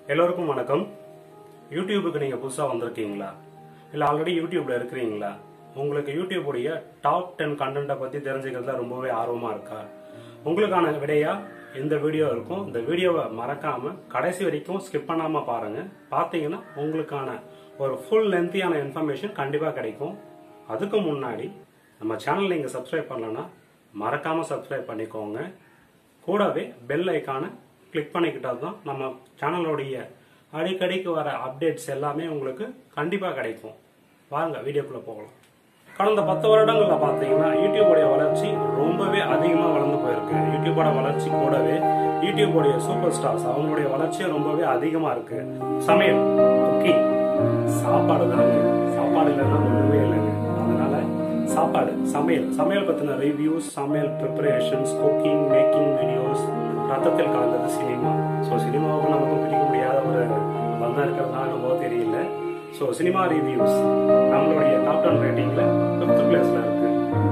எல்லோருக்கும் வணக்கம் யூடியூபுக்கு நீங்கள் புதுசாக வந்திருக்கீங்களா இல்லை ஆல்ரெடி யூடியூப்ல இருக்கிறீங்களா உங்களுக்கு யூடியூபுடைய டாப் டென் கண்டென்ட்டை பற்றி தெரிஞ்சுக்கிறதுல ரொம்பவே ஆர்வமாக இருக்கா உங்களுக்கான விடையா இந்த வீடியோ இருக்கும் இந்த வீடியோவை மறக்காம கடைசி வரைக்கும் ஸ்கிப் பண்ணாம பாருங்க பார்த்தீங்கன்னா உங்களுக்கான ஒரு ஃபுல் லென்த்தியான இன்ஃபர்மேஷன் கண்டிப்பாக கிடைக்கும் அதுக்கு முன்னாடி நம்ம சேனல் நீங்கள் சப்ஸ்கிரைப் பண்ணலன்னா மறக்காம சப்ஸ்கிரைப் பண்ணிக்கோங்க கூடவே பெல் ஐக்கானை கிளிக் பண்ணிக்கிட்டா தான் நம்ம சேனலோடைய அடிக்கடிக்கு வர அப்டேட்ஸ் எல்லாமே உங்களுக்கு கண்டிப்பாக கிடைக்கும் வாங்க வீடியோக்குள்ள போகலாம் கடந்த பத்து வருடங்கள்ல பார்த்தீங்கன்னா யூடியூபோடைய வளர்ச்சி ரொம்பவே அதிகமாக வளர்ந்து போயிருக்கு யூடியூபோட வளர்ச்சி கூடவே யூடியூபோடைய சூப்பர் ஸ்டார்ஸ் அவங்களுடைய வளர்ச்சியும் ரொம்பவே அதிகமாக இருக்கு சமையல் குக்கிங் சாப்பாடு தாங்க சாப்பாடு இல்லைன்னா ஒன்றுமே இல்லைங்க அதனால சாப்பாடு சமையல் சமையல் பற்றின ரிவ்யூஸ் சமையல் ப்ரிப்பரேஷன்ஸ் குக்கிங் மேக்கிங் வீடியோஸ் ரத்தத்தில் கலந்தது சினிமா ஸோ சினிமாவுக்கு நமக்கு பிடிக்க முடியாத ஒரு பந்தம் இருக்கிறதுனால நம்ம தெரியல ஸோ சினிமா ரிவ்யூஸ் நம்மளுடைய டாப் டென் ரேட்டிங்கில் ஃபிஃப்த் பிளேஸில் இருக்கு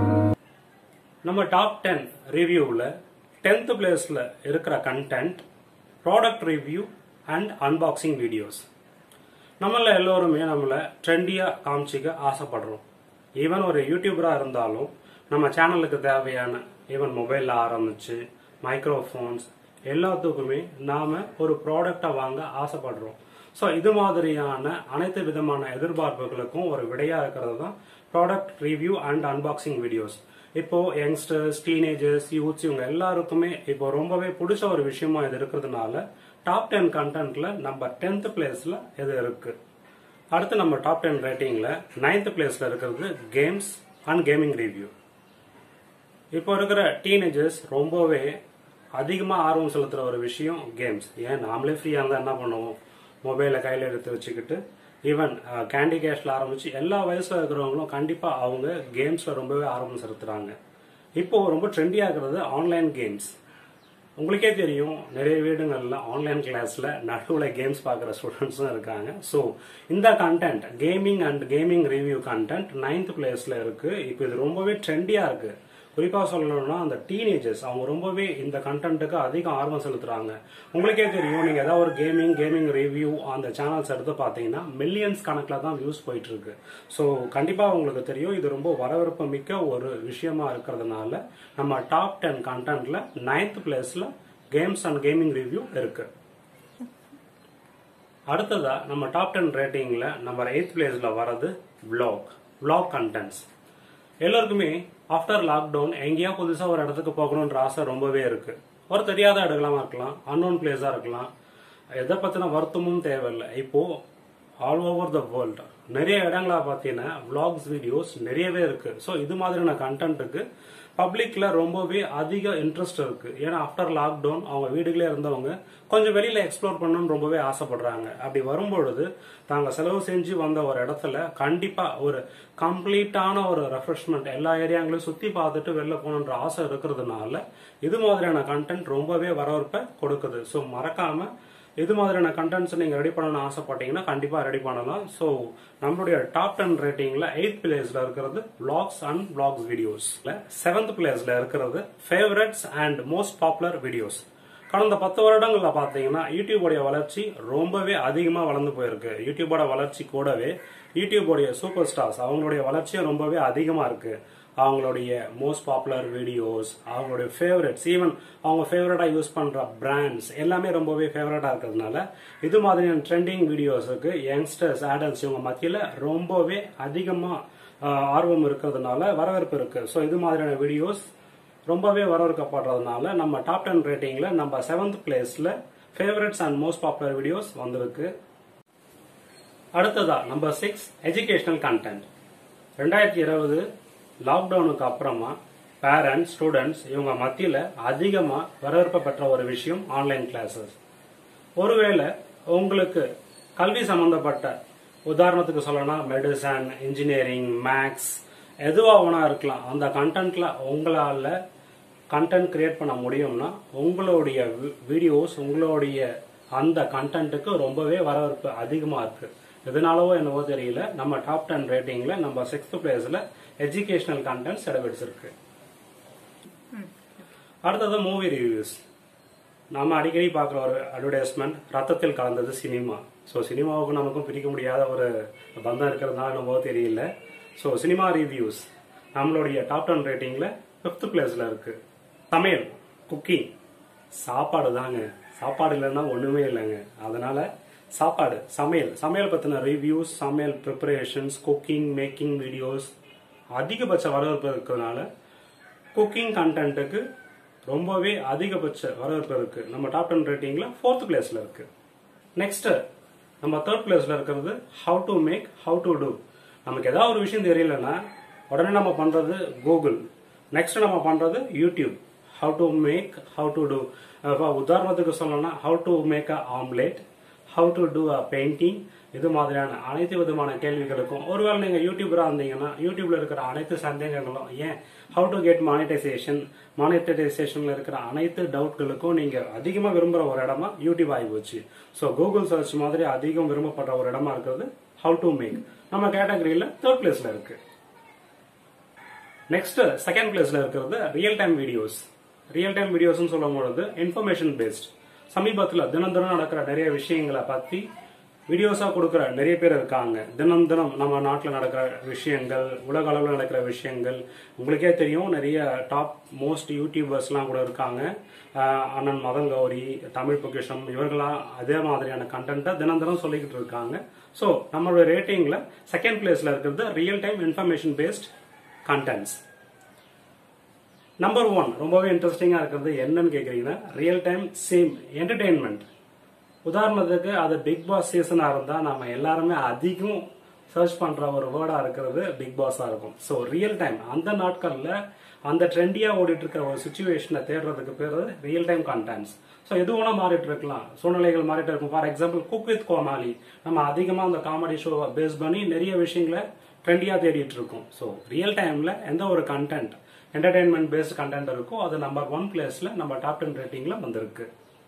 நம்ம டாப் டென் ரிவ்யூவில் டென்த் பிளேஸில் இருக்கிற content product review and unboxing videos நம்மள எல்லோருமே நம்மளை ட்ரெண்டியாக காமிச்சிக்க ஆசைப்படுறோம் ஈவன் ஒரு யூடியூபராக இருந்தாலும் நம்ம சேனலுக்கு தேவையான ஈவன் மொபைலில் ஆரம்பிச்சு மைக்ரோஃபோன்ஸ் எல்லாத்துக்குமே நாம் ஒரு ப்ராடக்டை வாங்க ஆசைப்படுறோம் ஸோ இது மாதிரியான அனைத்து விதமான எதிர்பார்ப்புகளுக்கும் ஒரு விடையாக இருக்கிறது தான் product review and unboxing videos இப்போ யங்ஸ்டர்ஸ் டீனேஜர்ஸ் யூத்ஸ் இவங்க எல்லாருக்குமே இப்போ ரொம்பவே பிடிச்ச ஒரு விஷயமா இது இருக்கிறதுனால டாப் டென் கண்டென்ட்ல நம்ம டென்த் பிளேஸ்ல இது இருக்கு அடுத்து நம்ம டாப் டென் ரேட்டிங்ல நைன்த் பிளேஸ்ல இருக்கிறது கேம்ஸ் அண்ட் கேமிங் ரிவ்யூ இப்போ இருக்கிற டீனேஜர்ஸ் ரொம்பவே அதிகமாக ஆர்வம் செலுத்துகிற ஒரு விஷயம் கேம்ஸ் ஏன் நாமளே ஃப்ரீயாக இருந்தால் என்ன பண்ணுவோம் மொபைலை கையில் எடுத்து வச்சுக்கிட்டு ஈவன் கேண்டி கேஷில் ஆரம்பித்து எல்லா வயசில் இருக்கிறவங்களும் கண்டிப்பாக அவங்க கேம்ஸில் ரொம்பவே ஆர்வம் செலுத்துகிறாங்க இப்போது ரொம்ப ட்ரெண்டியாக இருக்கிறது ஆன்லைன் கேம்ஸ் உங்களுக்கே தெரியும் நிறைய வீடுங்களில் ஆன்லைன் கிளாஸில் நடுவில் கேம்ஸ் பார்க்குற ஸ்டூடெண்ட்ஸும் இருக்காங்க ஸோ இந்த content gaming and gaming review content ninth பிளேஸில் இருக்குது இப்போ இது ரொம்பவே ட்ரெண்டியாக இருக்குது குறிப்பாக சொல்லணும்னா அந்த டீனேஜர்ஸ் அவங்க ரொம்பவே இந்த கண்டென்ட்டுக்கு அதிகம் ஆர்வம் செலுத்துறாங்க உங்களுக்கே தெரியும் நீங்கள் ஏதாவது ஒரு கேமிங் கேமிங் ரிவ்யூ அந்த சேனல்ஸ் எடுத்து பார்த்தீங்கன்னா மில்லியன்ஸ் கணக்கில் தான் வியூஸ் போயிட்டு இருக்கு ஸோ கண்டிப்பாக உங்களுக்கு தெரியும் இது ரொம்ப வரவேற்பு மிக்க ஒரு விஷயமா இருக்கிறதுனால நம்ம டாப் டென் கண்டென்ட்ல நைன்த் பிளேஸ்ல கேம்ஸ் அண்ட் கேமிங் ரிவ்யூ இருக்கு அடுத்ததா நம்ம டாப் டென் ரேட்டிங்ல நம்பர் எயித் பிளேஸ்ல வர்றது vlog vlog கண்டென்ட்ஸ் எல்லாருக்குமே ஆஃப்டர் லாக்டவுன் எங்கேயா புதுசாக ஒரு இடத்துக்கு போகணுன்ற ஆசை ரொம்பவே இருக்கு ஒரு தெரியாத இடங்களா இருக்கலாம் அன்னோன் பிளேஸாக இருக்கலாம் எதை பற்றின வருத்தமும் தேவையில்லை இப்போ ஆல் ஓவர் த வேர்ல்டு நிறைய இடங்களா பார்த்தீங்கன்னா vlogs வீடியோஸ் நிறையவே இருக்கு ஸோ இது மாதிரியான கண்டென்ட்டுக்கு பப்ளிக்ல ரொம்பவே அதிக இன்ட்ரெஸ்ட் இருக்கு ஏன்னா ஆஃப்டர் லாக்டவுன் அவங்க வீடுகளே இருந்தவங்க கொஞ்சம் வெளியில எக்ஸ்ப்ளோர் பண்ணணும்னு ரொம்பவே ஆசைப்படுறாங்க அப்படி வரும்பொழுது தாங்க செலவு செஞ்சு வந்த ஒரு இடத்துல கண்டிப்பா ஒரு கம்ப்ளீட்டான ஒரு ரெஃப்ரெஷ்மெண்ட் எல்லா ஏரியாங்களையும் சுத்தி பார்த்துட்டு வெளில போகணுன்ற ஆசை இருக்கிறதுனால இது மாதிரியான கண்டென்ட் ரொம்பவே வரவேற்பை கொடுக்குது ஸோ மறக்காம இது மாதிரியான கண்டென்ட்ஸ் நீங்க ரெடி பண்ணணும்னு ஆசைப்பட்டீங்கன்னா கண்டிப்பா ரெடி பண்ணலாம் ஸோ நம்மளுடைய டாப் டென் ரேட்டிங்ல எயித் பிளேஸ்ல இருக்கிறது vlogs அண்ட் vlogs வீடியோஸ்ல செவன்த் பிளேஸ்ல இருக்கிறது favourites and most popular videos கடந்த பத்து வருடங்கள்ல பாத்தீங்கன்னா யூடியூபோடைய வளர்ச்சி ரொம்பவே அதிகமா வளர்ந்து போயிருக்கு யூடியூபோட வளர்ச்சி கூடவே யூடியூபோடைய சூப்பர் ஸ்டார்ஸ் அவங்களுடைய வளர்ச்சியும் ரொம்பவே அதிகமா இருக்கு அவங்களுடைய மோஸ்ட் பாப்புலர் வீடியோஸ் அவங்களுடைய ஃபேவரட்ஸ் ஈவன் அவங்க ஃபேவரட்டா யூஸ் பண்ற பிராண்ட்ஸ் எல்லாமே ரொம்பவே ஃபேவரட்டா இருக்கிறதுனால இது மாதிரியான ட்ரெண்டிங் வீடியோஸுக்கு யங்ஸ்டர்ஸ் ஆடல்ட்ஸ் இவங்க மத்தியில் ரொம்பவே அதிகமா ஆஹ், ஆர்வம் இருக்கிறதுனால வரவேற்பு இருக்கு ஸோ இது மாதிரியான வீடியோஸ் ரொம்பவே வரவேற்கப்படுறதுனால நம்ம டாப் டென் ரேட்டிங்ல நம்ம செவன்த் பிளேஸ்ல favourites and most popular videos வந்திருக்கு அடுத்ததா நம்பர் சிக்ஸ் எஜுகேஷனல் கண்டென்ட் ரெண்டாயிரத்தி இருபது லாக்டவுனுக்கு அப்புறமா பேரண்ட்ஸ் ஸ்டூடெண்ட்ஸ் இவங்க மத்தியில் அதிகமாக வரவேற்பு பெற்ற ஒரு விஷயம் ஆன்லைன் கிளாஸஸ் ஒருவேளை உங்களுக்கு கல்வி சம்பந்தப்பட்ட உதாரணத்துக்கு சொல்லணும்னா மெடிசன் இன்ஜினியரிங் மேக்ஸ் எதுவாக வேணா இருக்கலாம் அந்த கண்டென்ட்ல உங்களால் கண்டென்ட் கிரியேட் பண்ண முடியும்னா உங்களுடைய வீடியோஸ் உங்களுடைய அந்த கண்டென்ட்டுக்கு ரொம்பவே வரவேற்பு அதிகமாக இருக்கு எதனாலவோ என்னவோ தெரியல நம்ம டாப் டென் ரேட்டிங்ல நம்ம சிக்ஸ்த் பிளேஸ்ல எஜுகேஷனல் கண்டென்ட்ஸ் இடம்பிடிச்சிருக்கு அடுத்தது மூவி ரிவ்யூஸ் நாம அடிக்கடி பார்க்குற ஒரு அட்வர்டைஸ்மெண்ட் ரத்தத்தில் கலந்தது சினிமா ஸோ சினிமாவுக்கும் நமக்கும் பிரிக்க முடியாத ஒரு பந்தம் இருக்கிறதுனால நம்ம தெரியல ஸோ சினிமா ரிவ்யூஸ் நம்மளுடைய டாப் டென் ரேட்டிங்கில் ஃபிஃப்த் பிளேஸில் இருக்கு சமையல் குக்கிங் சாப்பாடு தாங்க சாப்பாடு இல்லைன்னா ஒன்றுமே இல்லைங்க அதனால சாப்பாடு சமையல் சமையல் பற்றின ரிவ்யூஸ் சமையல் ப்ரிப்பரேஷன்ஸ் குக்கிங் மேக்கிங் வீடியோஸ் அதிகபட்ச வரவேற்பு இருக்கிறதுனால குக்கிங் கண்டென்ட்டுக்கு ரொம்பவே அதிகபட்ச வரவேற்பு இருக்கு நம்ம டாப் டென் ரேட்டிங்ல ஃபோர்த் பிளேஸ்ல இருக்கு நெக்ஸ்ட் நம்ம தேர்ட் பிளேஸ்ல இருக்கிறது how to make how to do நமக்கு ஏதாவது ஒரு விஷயம் தெரியலன்னா உடனே நம்ம பண்றது கூகுள் நெக்ஸ்ட் நம்ம பண்றது YouTube how to make how to do உதாரணத்துக்கு சொல்லணும்னா how to make a omelette how to do a painting இது மாதிரியான அனைத்து விதமான கேள்விகளுக்கும் ஒருவேளை நீங்க யூடியூபரா இருந்தீங்கன்னா யூடியூப்ல இருக்கிற அனைத்து சந்தேகங்களும் ஏன் ஹவு டு கெட் மானிட்டைசேஷன் மானிட்டைசேஷன்ல இருக்கிற அனைத்து டவுட்களுக்கும் நீங்க அதிகமா விரும்புற ஒரு இடமா யூடியூப் ஆகி போச்சு ஸோ கூகுள் சர்ச் மாதிரி அதிகம் விரும்பப்படுற ஒரு இடமா இருக்கிறது ஹவு டு மேக் நம்ம கேட்டகரியில தேர்ட் பிளேஸ்ல இருக்கு நெக்ஸ்ட் செகண்ட் பிளேஸ்ல இருக்கிறது real time videos real time வீடியோஸ்னு சொல்லும் பொழுது இன்ஃபர்மேஷன் பேஸ்ட் சமீபத்தில் தினம் தினம் நடக்கிற நிறைய விஷயங்களை பத்தி வீடியோஸா கொடுக்குற நிறைய பேர் இருக்காங்க தினம் தினம் நம்ம நாட்டில் நடக்கிற விஷயங்கள் உலக அளவில் நடக்கிற விஷயங்கள் உங்களுக்கே தெரியும் நிறைய டாப் மோஸ்ட் யூடியூபர்ஸ்லாம் கூட இருக்காங்க ஆஹ் அண்ணன் மதன் கௌரி தமிழ் பொக்கிஷம் இவர்களாம் அதே மாதிரியான கண்டென்ட்டை தினம் தினம் சொல்லிக்கிட்டு இருக்காங்க ஸோ நம்மளோட ரேட்டிங்ல செகண்ட் பிளேஸ்ல இருக்கிறது real time information based contents number one ரொம்பவே இன்ட்ரெஸ்டிங்கா இருக்கிறது என்னன்னு கேக்குறீங்கன்னா ரியல் டைம் சேம் என்டர்டெயின்மெண்ட் உதாரணத்துக்கு அது பிக் பாஸ் சீசனா இருந்தா நம்ம எல்லாருமே அதிகம் சர்ச் பண்ற ஒரு வேர்டா இருக்கிறது பிக் பாஸா இருக்கும் ஸோ ரியல் டைம் அந்த நாட்கள்ல அந்த ட்ரெண்டியா ஓடிட்டு இருக்கிற ஒரு சுச்சுவேஷனை தேடுறதுக்கு பேர் ரியல் டைம் கண்டென்ட்ஸ் ஸோ எது வேணா மாறிட்டு இருக்கலாம் சூழ்நிலைகள் மாறிட்டு இருக்கும் for example cook with Comali நம்ம அதிகமா அந்த காமெடி ஷோவை பேஸ் பண்ணி நிறைய விஷயங்களை ட்ரெண்டியா தேடிட்டு இருக்கோம் ஸோ ரியல் டைம்ல எந்த ஒரு கண்டென்ட் என்டர்டைன்மெண்ட் பேஸ்ட் கண்டென்ட் இருக்கோ அது நம்பர் ஒன் பிளேஸ்ல நம்ம டாப் டென் ரேட்டிங்ல வந்திருக்கு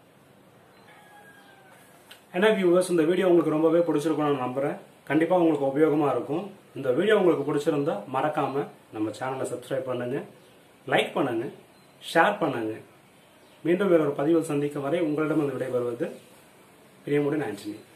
என்ன வியூவர்ஸ் இந்த வீடியோ உங்களுக்கு ரொம்பவே பிடிச்சிருக்கும்னு நான் நம்புறேன் கண்டிப்பா உங்களுக்கு உபயோகமா இருக்கும் இந்த வீடியோ உங்களுக்கு பிடிச்சிருந்தா மறக்காம நம்ம சேனலை சப்ஸ்கிரைப் பண்ணுங்க லைக் பண்ணுங்க ஷேர் பண்ணுங்க மீண்டும் வேறொரு பதிவில் சந்திக்கும் வரை உங்களிடம் விடைபெறுவது பிரியமுடன் ஆண்டனி